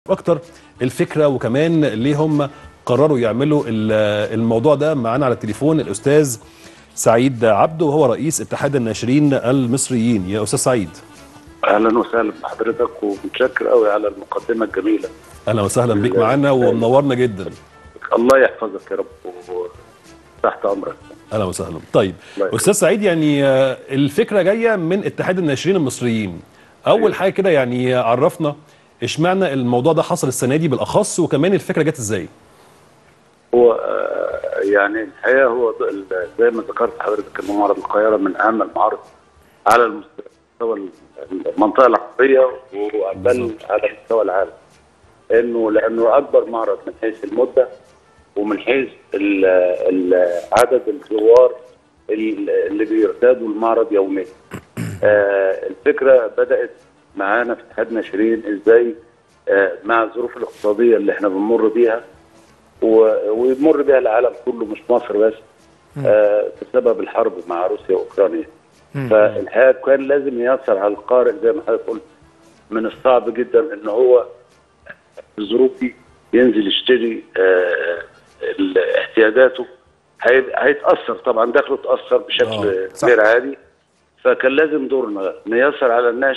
اكتر الفكره وكمان ليه هم قرروا يعملوا ال- الموضوع ده معانا على التليفون الاستاذ سعيد عبده وهو رئيس اتحاد الناشرين المصريين يا استاذ سعيد اهلا وسهلا بحضرتك ومتشكر قوي على المقدمه الجميله اهلا وسهلا بيك معانا ومنورنا جدا الله يحفظك يا رب وتحت امرك اهلا وسهلا طيب الله يخليك. استاذ سعيد يعني آه، الفكره جايه من اتحاد الناشرين المصريين اول حاجه كده يعني عرفنا اشمعنى الموضوع ده حصل السنه دي بالاخص وكمان الفكره جت ازاي هو آه، يعني الحقيقه هو ض- ال- زي ما ذكرت حضرتك ان معرض القاهره من اهم المعارض على المستوى المنطقه العربيه وبل بالظبط. على مستوى العالم انه لانه اكبر معرض من حيث المده ومن حيث ال- ال- عدد الزوار ال- اللي بيرتادوا المعرض يوميا. آه، الفكره بدات معانا في اتحاد ناشرين ازاي آه، مع الظروف الاقتصاديه اللي احنا بنمر بيها و- ويمر بها العالم كله مش مصر بس آه، بسبب الحرب مع روسيا واوكرانيا فالحقيقه كان لازم ييسر على القارئ زي ما حضرتك قلت من الصعب جدا ان هو في الظروف دي ينزل يشتري آه، ال- احتياجاته هي- هيتاثر طبعا دخله اتاثر بشكل آه، صح. غير عادي فكان لازم دورنا نيسر على الناس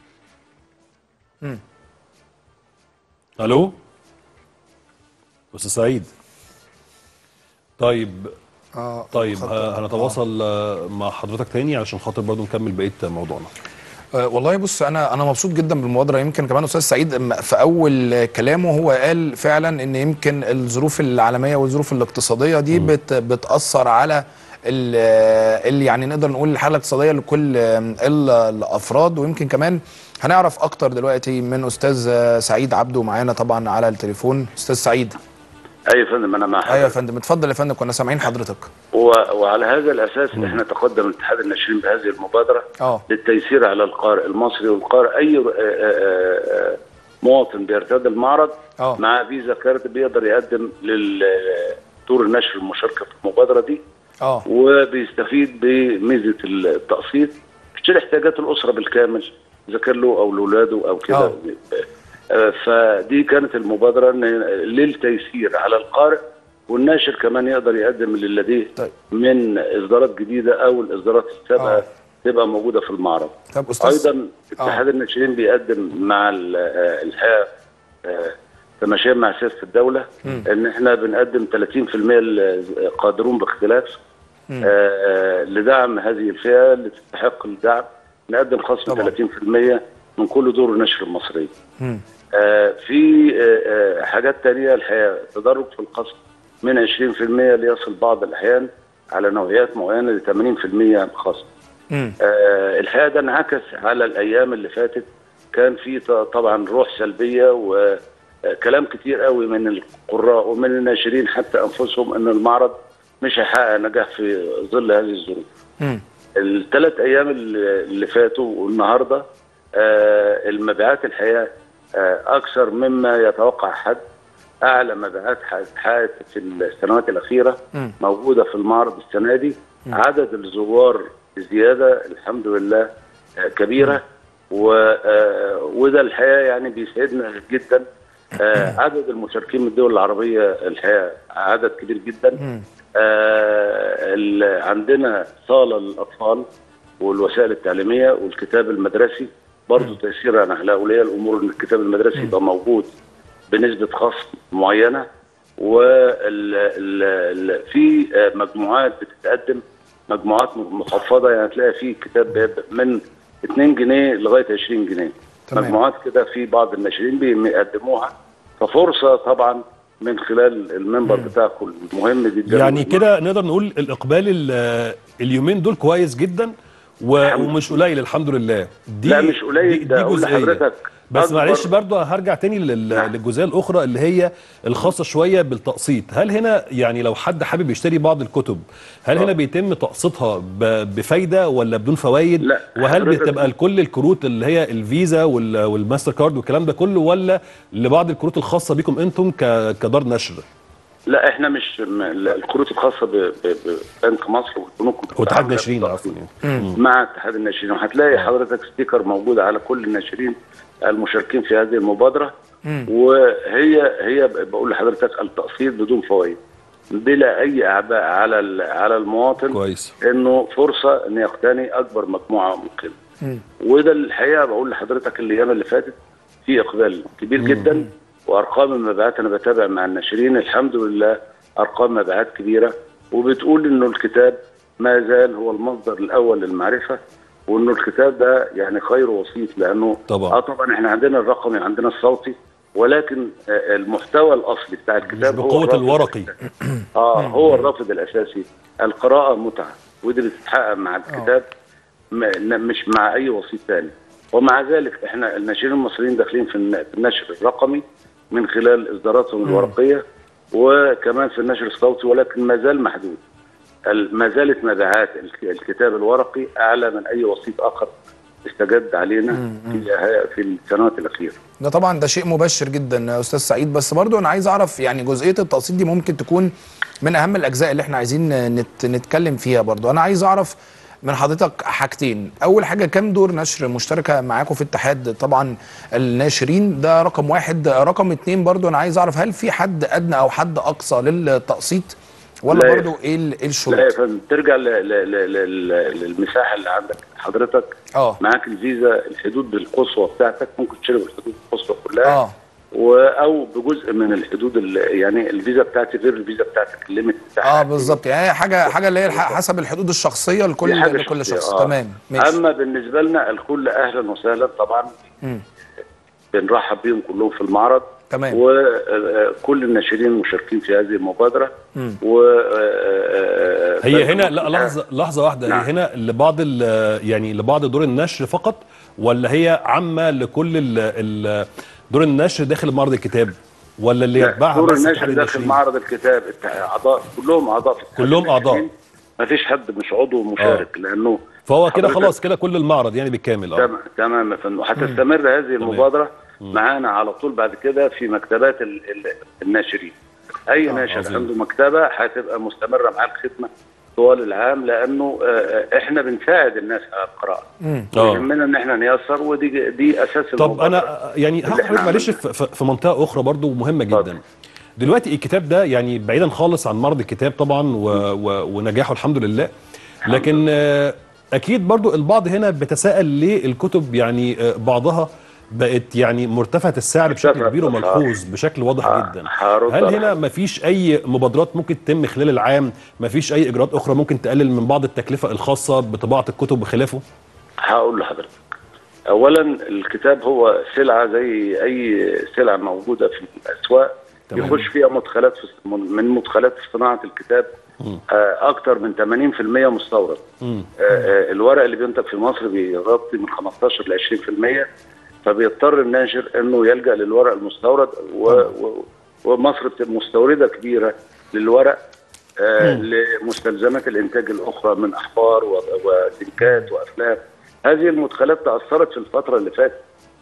الو استاذ سعيد طيب اه طيب خط- ه- هنتواصل آه، مع حضرتك تاني علشان خاطر برضو نكمل بقيه موضوعنا آه، والله بص انا انا مبسوط جدا بالمبادره يمكن كمان استاذ سعيد أما في اول كلامه هو قال فعلا ان يمكن الظروف العالميه والظروف الاقتصاديه دي بت بتاثر على ال- اللي يعني نقدر نقول الحاله الاقتصاديه لكل ال- الافراد ويمكن كمان هنعرف اكتر دلوقتي من استاذ سعيد عبده معانا طبعا على التليفون استاذ سعيد اي فندم انا مع ايوه يا حضرتك فندم اتفضل يا فندم كنا سامعين حضرتك و- وعلى هذا الاساس احنا تقدم اتحاد الناشرين بهذه المبادره اه للتيسير على القارئ المصري والقارئ اي آه، آه، آه، مواطن بيرتاد المعرض اه مع فيزا كارت بيقدر يقدم للدور النشر المشاركه في المبادره دي اه وبيستفيد بميزه التقسيط يشتري احتياجات الاسره بالكامل اذا كان له او لاولاده او كده آه. آه، فدي كانت المبادره إن للتيسير على القارئ والناشر كمان يقدر يقدم اللي لديه طيب. من اصدارات جديده او الاصدارات السابقه آه. تبقى موجوده في المعرض طب استاذ ايضا اتحاد الناشرين بيقدم مع ال- آه، الحقيقه آه، تماشيا مع سياسه الدوله ان احنا بنقدم 30% للقادرون باختلاف آه، لدعم هذه الفئه اللي تستحق الدعم نقدم خصم طبعا. 30% من كل دور النشر المصريه. مم. آه، في آه، آه، حاجات تانية الحقيقه تدرج في القسم من 20% ليصل بعض الاحيان على نوعيات معينه ل 80% خصم. مم. آه، الحقيقه ده انعكس على الايام اللي فاتت كان في ط- طبعا روح سلبيه وكلام كتير قوي من القراء ومن الناشرين حتى انفسهم ان المعرض مش هيحقق نجاح في ظل هذه الظروف. مم. الثلاث ايام اللي اللي فاتوا والنهارده آه، المبيعات الحقيقه آه، اكثر مما يتوقع حد اعلى مبيعات اتحققت في السنوات الاخيره مم. موجوده في المعرض السنه دي عدد الزوار زياده الحمد لله آه، كبيره و آه، وده الحقيقه يعني بيسعدنا جدا آه، عدد المشاركين من الدول العربيه الحقيقه عدد كبير جدا مم. آه، ال- عندنا صاله للاطفال والوسائل التعليميه والكتاب المدرسي برضه تيسيرا على اولياء الامور ان الكتاب المدرسي يبقى موجود بنسبه خصم معينه وفي مجموعات بتتقدم مجموعات مخفضه يعني تلاقي في كتاب بيبدأ من 2 جنيه لغايه 20 جنيه تمام. مجموعات كده في بعض الناشرين بيقدموها ففرصه طبعا من خلال المنبر بتاعكم المهم جدا يعني كده نقدر نقول الاقبال ال- اليومين دول كويس جدا و- الحمد ومش قليل الحمد لله دي لا مش قليل دي, ده دي اقول جزئيه لحضرتك بس أكبر- معلش برضو هرجع تاني لل- نعم. للجزئيه الاخرى اللي هي الخاصه شويه بالتقسيط هل هنا يعني لو حد حابب يشتري بعض الكتب هل آه. هنا بيتم تقسيطها ب- بفايده ولا بدون فوائد لا، وهل حضرتك- بتبقى لكل الكروت اللي هي الفيزا وال- والماستر كارد والكلام ده كله ولا لبعض الكروت الخاصه بيكم انتم ك- كدار نشر لا احنا مش م- الكروت الخاصه ب- ب- ببنك مصر والبنوك واتحاد بتتعامل ناشرين بالضبط عفوا يعني مع اتحاد الناشرين وهتلاقي حضرتك ستيكر موجود على كل الناشرين المشاركين في هذه المبادره وهي هي بقول لحضرتك التقسيط بدون فوائد بلا اي اعباء على ال- على المواطن كويس انه فرصه ان يقتني اكبر مجموعه ممكنه وده الحقيقه بقول لحضرتك الايام اللي فاتت في اقبال كبير جدا وارقام المبيعات انا بتابع مع الناشرين الحمد لله ارقام مبيعات كبيره وبتقول انه الكتاب ما زال هو المصدر الاول للمعرفه وانه الكتاب ده يعني خير وسيط لانه طبعا. اه طبعا احنا عندنا الرقمي عندنا الصوتي ولكن آه، المحتوى الاصلي بتاع مش الكتاب هو بقوه الرقم الورقي اه هو الرافض الاساسي القراءه متعه ودي بتتحقق مع الكتاب م- ن- مش مع اي وسيط ثاني ومع ذلك احنا الناشرين المصريين داخلين في الن- في النشر الرقمي من خلال اصداراتهم الورقيه وكمان في النشر الصوتي ولكن ما زال محدود ال- ما زالت مبيعات الك- الكتاب الورقي اعلى من اي وسيط اخر استجد علينا في ه- في السنوات الاخيره ده طبعا ده شيء مبشر جدا يا استاذ سعيد بس برضو انا عايز اعرف يعني جزئيه التقسيط دي ممكن تكون من اهم الاجزاء اللي احنا عايزين نت نتكلم فيها برضو انا عايز اعرف من حضرتك حاجتين اول حاجه كم دور نشر مشتركه معاكم في اتحاد طبعا الناشرين ده رقم واحد رقم اتنين برضو انا عايز اعرف هل في حد ادنى او حد اقصى للتقسيط ولا لا. برضو ايه ال- ايه لا يا الشروط فندم ترجع ل- ل- ل- ل- للمساحه اللي عندك حضرتك اه معاك الفيزا الحدود القصوى بتاعتك ممكن تشتري بالحدود القصوى كلها اه و او بجزء من الحدود ال- يعني الفيزا بتاعتي غير الفيزا بتاعتك الليميت بتاعها اه بالظبط يعني هي حاجه حاجه اللي هي الح- حسب الحدود الشخصيه دي لكل حاجة لكل شخصية، شخص آه. تمام ماشي اما بالنسبه لنا الكل اهلا وسهلا طبعا مم. بنرحب بيهم كلهم في المعرض تمام. وكل الناشرين المشاركين في هذه المبادره مم. و آه، هي بنك هنا مصر لا لحظه لحظه واحده نعم. هي هنا لبعض ال- يعني لبعض دور النشر فقط ولا هي عامه لكل ال- ال- دور النشر داخل معرض الكتاب ولا اللي لا، يتبعها دور بس النشر اتحاد داخل الناشرين؟ معرض الكتاب الت- اعضاء كلهم اعضاء في اتحاد كلهم أعضاء. الناشرين. ما فيش حد مش عضو مشارك لانه فهو كده حضرتك- خلاص كده كل المعرض يعني بالكامل اه تمام تمام يا فندم وهتستمر هذه المبادره معانا على طول بعد كده في مكتبات ال- ال- الناشرين اي ناشر عظيم. عنده مكتبه هتبقى مستمره معاه الخدمه طوال العام لانه آه، آه، احنا بنساعد الناس على القراءه آه. يهمنا ان احنا نيسر ودي دي اساس طب المبادرة. انا يعني هاخد إحنا حضرتك معلش عملناه. في, في في منطقه اخرى برضو مهمه اتفضل. جدا دلوقتي الكتاب ده يعني بعيدا خالص عن معرض الكتاب طبعا و و ونجاحه الحمد لله لكن آه، اكيد برضو البعض هنا بيتساءل ليه الكتب يعني آه، بعضها بقت يعني مرتفعه السعر بشكل مرتفعة كبير الأسعار. وملحوظ بشكل واضح ه- جدا هرد هل على هنا مفيش اي مبادرات ممكن تتم خلال العام مفيش اي اجراءات اخرى ممكن تقلل من بعض التكلفه الخاصه بطباعه الكتب وخلافه هقول لحضرتك اولا الكتاب هو سلعه زي اي سلعه موجوده في الاسواق تمام. يخش فيها مدخلات في من مدخلات صناعه الكتاب آه، اكتر من 80% مستورد مم. آه، آه، الورق اللي بينتج في مصر بيغطي من 15 ل 20% فبيضطر الناشر انه يلجا للورق المستورد و... و... ومصر بتبقى مستورده كبيره للورق آه لمستلزمات الانتاج الاخرى من احبار و- وزنكات وافلام هذه المدخلات تاثرت في الفتره اللي فاتت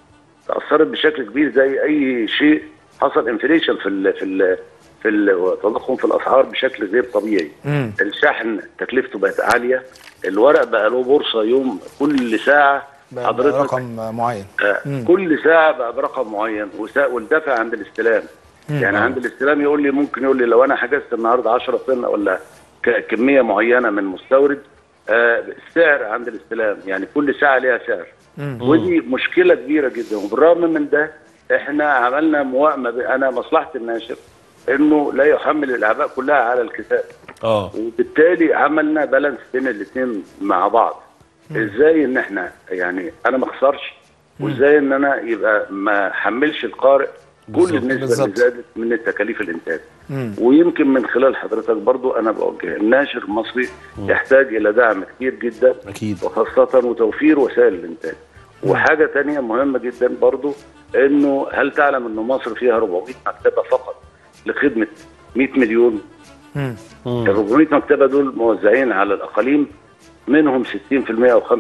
تاثرت بشكل كبير زي اي شيء حصل انفليشن في ال في ال في التضخم في الاسعار بشكل غير طبيعي مم. الشحن تكلفته بقت عاليه الورق بقى له بورصه يوم كل ساعه بقى حضرتك رقم معين آه، كل ساعه بقى برقم معين وسا- والدفع عند الاستلام يعني عند الاستلام يقول لي ممكن يقول لي لو انا حجزت النهارده 10 طن ولا ك- كميه معينه من مستورد آه، السعر عند الاستلام يعني كل ساعه ليها سعر ودي مشكله كبيره جدا وبالرغم من ده احنا عملنا موائمه ب- انا مصلحه الناشر انه لا يحمل الاعباء كلها على الكتاب اه وبالتالي عملنا بالانس بين الاثنين مع بعض ازاي ان احنا يعني انا ما اخسرش وازاي ان انا يبقى ما حملش القارئ كل بالظبط، النسبه بالظبط. اللي زادت من التكاليف الانتاج ويمكن من خلال حضرتك برضو انا بوجه الناشر المصري يحتاج الى دعم كبير جدا اكيد وخاصة وتوفير وسائل الإنتاج وحاجة تانية مهمة جدا برضو إنه هل تعلم إنه مصر فيها 400 مكتبة فقط لخدمة 100 مليون مم. ال 400 مكتبة دول موزعين على الأقاليم منهم 60% أو 65%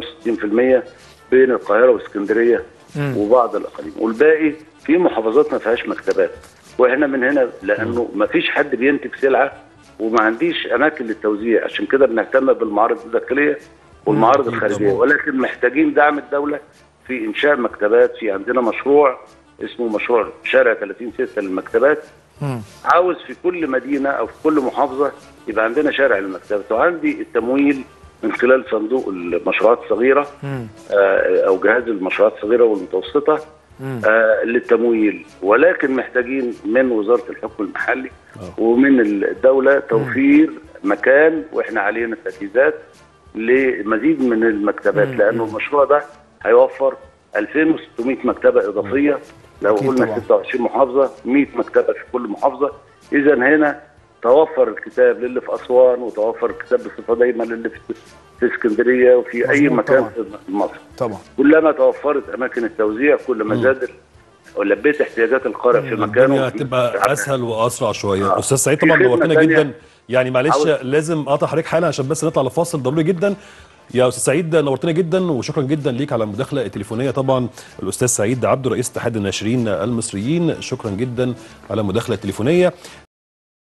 بين القاهرة واسكندرية وبعض الأقاليم والباقي في محافظات ما فيهاش مكتبات واحنا من هنا لانه ما فيش حد بينتج سلعه وما عنديش اماكن للتوزيع عشان كده بنهتم بالمعارض الداخليه والمعارض الخارجيه ولكن محتاجين دعم الدوله في انشاء مكتبات في عندنا مشروع اسمه مشروع شارع 30 6 للمكتبات عاوز في كل مدينه او في كل محافظه يبقى عندنا شارع للمكتبات وعندي التمويل من خلال صندوق المشروعات الصغيره آه، او جهاز المشروعات الصغيره والمتوسطه آه، للتمويل ولكن محتاجين من وزاره الحكم المحلي ومن الدوله توفير مكان واحنا علينا تجهيزات لمزيد من المكتبات لانه المشروع ده هيوفر 2600 مكتبه اضافيه لو أكيد قلنا طبعاً. 26 محافظه 100 مكتبه في كل محافظه اذا هنا توفر الكتاب للي في اسوان وتوفر الكتاب بصفه دايمه للي في في اسكندريه وفي اي مظبوط مكان طبعاً. في مصر طبعا كلما توفرت اماكن التوزيع كل ما زاد ولبيت احتياجات القارئ في مكانه الدنيا وفي- هتبقى اسهل واسرع شويه آه. استاذ سعيد في طبعا خدمة نورتنا تانية. جدا يعني معلش عاوز- لازم اقطع حضرتك حالا عشان بس نطلع لفاصل ضروري جدا يا استاذ سعيد نورتنا جدا وشكرا جدا ليك على المداخله التليفونيه طبعا الاستاذ سعيد عبده رئيس اتحاد الناشرين المصريين شكرا جدا على المداخله التليفونيه